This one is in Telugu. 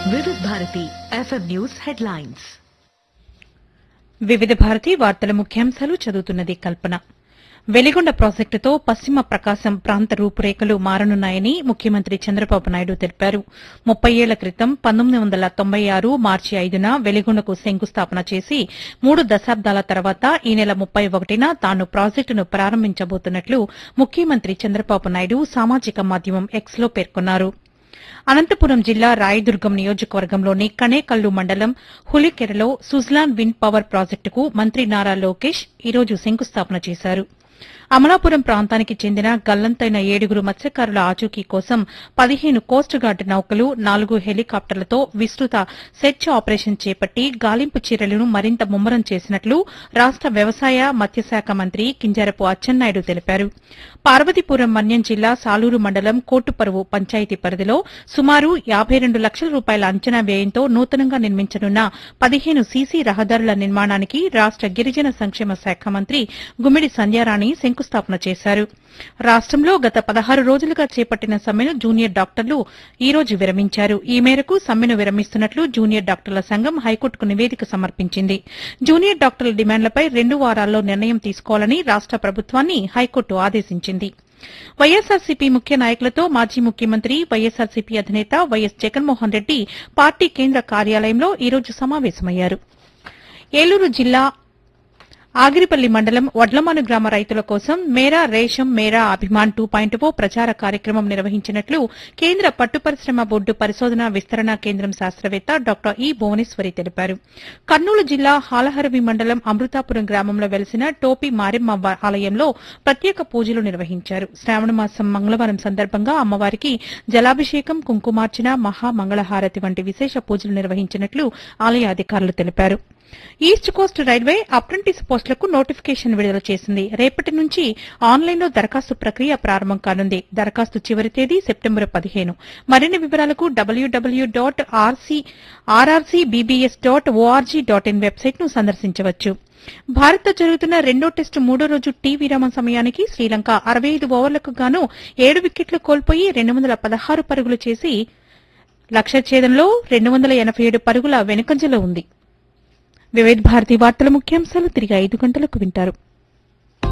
వివిధ భారతి ఎఫ్ఎం న్యూస్ హెడ్లైన్స్ వివిధ భారతి వార్తల ముఖ్యాంశాలు చదువుతున్నది కల్పన వెలిగొండ ప్రాజెక్టుతో పశ్చిమ ప్రకాశం ప్రాంత రూపురేఖలు మారనున్నాయని ముఖ్యమంత్రి చంద్రబాబు నాయుడు తెలిపారు ముప్పై ఏళ్ల క్రితం పంతొమ్మిది వందల తొంభై ఆరు మార్చి ఐదున వెలిగొండకు శంకుస్థాపన చేసి మూడు దశాబ్దాల తర్వాత ఈ నెల ముప్పై ఒకటిన తాను ప్రాజెక్టును ప్రారంభించబోతున్నట్లు ముఖ్యమంత్రి చంద్రబాబు నాయుడు సామాజిక మాధ్యమం ఎక్స్ లో పేర్కొన్నారు అనంతపురం జిల్లా రాయదుర్గం నియోజకవర్గంలోని కనేకల్లు మండలం హులికెరలో సుజ్లాన్ విండ్ పవర్ ప్రాజెక్టుకు మంత్రి నారా లోకేష్ ఈరోజు శంకుస్థాపన చేశారు అమలాపురం ప్రాంతానికి చెందిన గల్లంతైన ఏడుగురు మత్స్యకారుల ఆచూకీ కోసం పదిహేను కోస్ట్ గార్డ్ నౌకలు నాలుగు హెలికాప్టర్లతో విస్తృత సెర్చ్ ఆపరేషన్ చేపట్టి గాలింపు చర్యలను మరింత ముమ్మరం చేసినట్లు రాష్ట వ్యవసాయ మత్స్యశాఖ మంత్రి కింజరపు అచ్చెన్నాయుడు తెలిపారు పార్వతీపురం మన్యం జిల్లా సాలూరు మండలం కోటుపరువు పంచాయతీ పరిధిలో సుమారు యాబై రెండు లక్షల రూపాయల అంచనా వ్యయంతో నూతనంగా నిర్మించనున్న పదిహేను సీసీ రహదారుల నిర్మాణానికి రాష్ట గిరిజన సంక్షేమ శాఖ మంత్రి గుమ్మిడి సంధ్యారాణి శంకుస్థాపన చేశారు రాష్టంలో గత పదహారు రోజులుగా చేపట్టిన సమ్మెను జూనియర్ డాక్టర్లు ఈ రోజు విరమించారు ఈ మేరకు సమ్మెను విరమిస్తున్నట్లు జూనియర్ డాక్టర్ల సంఘం హైకోర్టుకు నివేదిక సమర్పించింది జూనియర్ డాక్టర్ల డిమాండ్లపై రెండు వారాల్లో నిర్ణయం తీసుకోవాలని రాష్ట ప్రభుత్వాన్ని హైకోర్టు ఆదేశించింది వైఎస్సార్సీపీ ముఖ్య నాయకులతో మాజీ ముఖ్యమంత్రి వైఎస్సార్సీపీ అధినేత వైఎస్ జగన్మోహన్ రెడ్డి పార్టీ కేంద్ర కార్యాలయంలో ఈ రోజు సమావేశమయ్యారు ఏలూరు జిల్లా ఆగిరిపల్లి మండలం వడ్లమాను గ్రామ రైతుల కోసం మేరా రేషం మేరా అభిమాన్ టూ పాయింట్ ఓ ప్రచార కార్యక్రమం నిర్వహించినట్లు కేంద్ర పట్టు పరిశ్రమ బోర్డు పరిశోధన విస్తరణ కేంద్రం శాస్త్రవేత్త డాక్టర్ ఈ భువనేశ్వరి తెలిపారు కర్నూలు జిల్లా హాలహరవి మండలం అమృతాపురం గ్రామంలో వెలిసిన టోపీ మారెమ్మ వ- ఆలయంలో ప్రత్యేక పూజలు నిర్వహించారు శ్రావణ మాసం మంగళవారం సందర్భంగా అమ్మవారికి జలాభిషేకం కుంకుమార్చన మహా మంగళహారతి వంటి విశేష పూజలు నిర్వహించినట్లు ఆలయ అధికారులు తెలిపారు ఈస్ట్ కోస్ట్ రైల్వే అప్రెంటిస్ పోస్టులకు నోటిఫికేషన్ విడుదల చేసింది రేపటి నుంచి ఆన్లైన్లో దరఖాస్తు ప్రక్రియ ప్రారంభం కానుంది దరఖాస్తు చివరి తేదీ సెప్టెంబర్ పదిహేను మరిన్ని వివరాలకు WW dot RRCBBS dot ORG dot in website ను సందర్శించవచ్చు భారత్ జరుగుతున్న రెండో టెస్టు మూడో రోజు టీ విరామం సమయానికి శ్రీలంక అరవై ఐదు ఓవర్లకు గాను ఏడు వికెట్లు కోల్పోయి రెండు వందల పదహారు పరుగులు చేసి లక్ష్య ఛేదంలో రెండు వందల ఎనభై ఏడు పరుగుల వెనుకంజలో ఉంది వివిధ భారతి వార్తల ముఖ్యాంశాలు తిరిగి ఐదు గంటలకు వింటారు